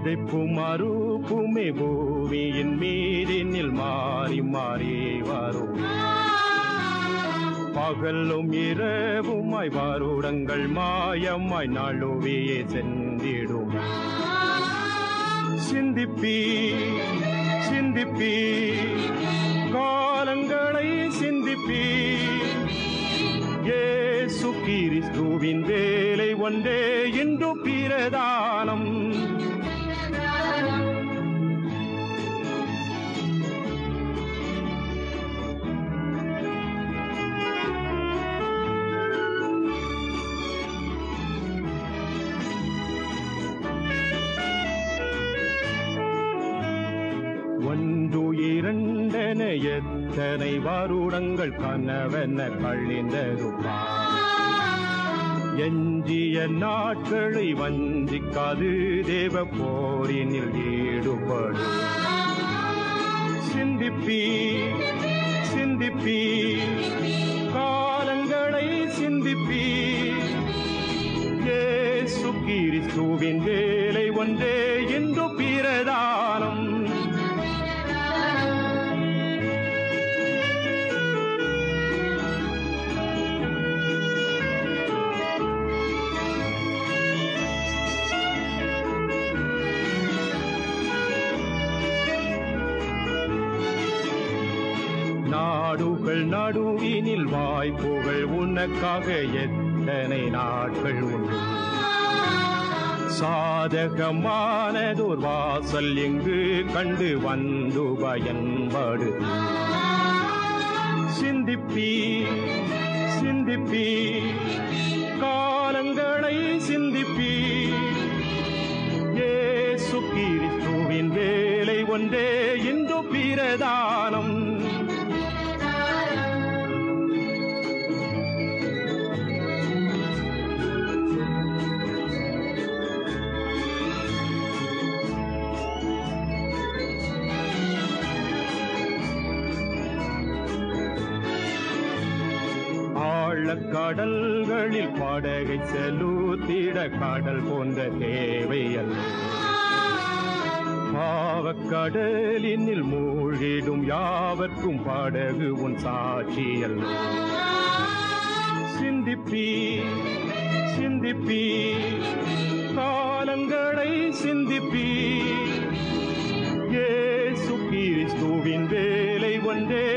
விதைப்பும் அறுப்புமே பூமியின் மீதினில் மாறி மாறி வரும் பகலும் இரவுமாய் வருடங்கள் மாயமாய் நழுவியே சென்றிடும் சிந்திப்பி சிந்திப்பி காலங்களை சிந்திப்பி ஏசு கிறிஸ்துவின் வேலை ஒன்றே இன்று பிரதானம் ஒன்று இரண்டென எத்தனை வருடங்கள் கனவென கழிந்ததுப்பா எஞ்சிய நாட்களை வஞ்சிக்காது தேவ போரினில் ஈடுபடும் சிந்திப்பி சிந்திப்பி காலங்களை சிந்திப்பி இயேசு கிறிஸ்துவின் வேலை ஒன்றே இன்று பிரதானம் நாடுகள் நடுவினில் வாய்ப்புகள் உனக்காக எத்தனை நாட்கள் உண்டு சாதகமானதோர் வாசல் எங்கு கண்டு வந்து பயன்படு சிந்திப்பி சிந்திப்பி காலங்களை சிந்திப்பி ஏசு கிறிஸ்துவின் வேலை ஒன்றே இன்று பிரதானம் ஆழக்கடல்களில் படகை செலுத்திட கடல் போன்ற தேவையல்ல பாவக்கடலினில் மூழ்கிடும் யாவர்க்கும் படகு உன் சாட்சியல்ல சிந்திப்பி சிந்திப்பி காலங்களை சிந்திப்பி ஏசு கிறிஸ்துவின் வேலை ஒன்றே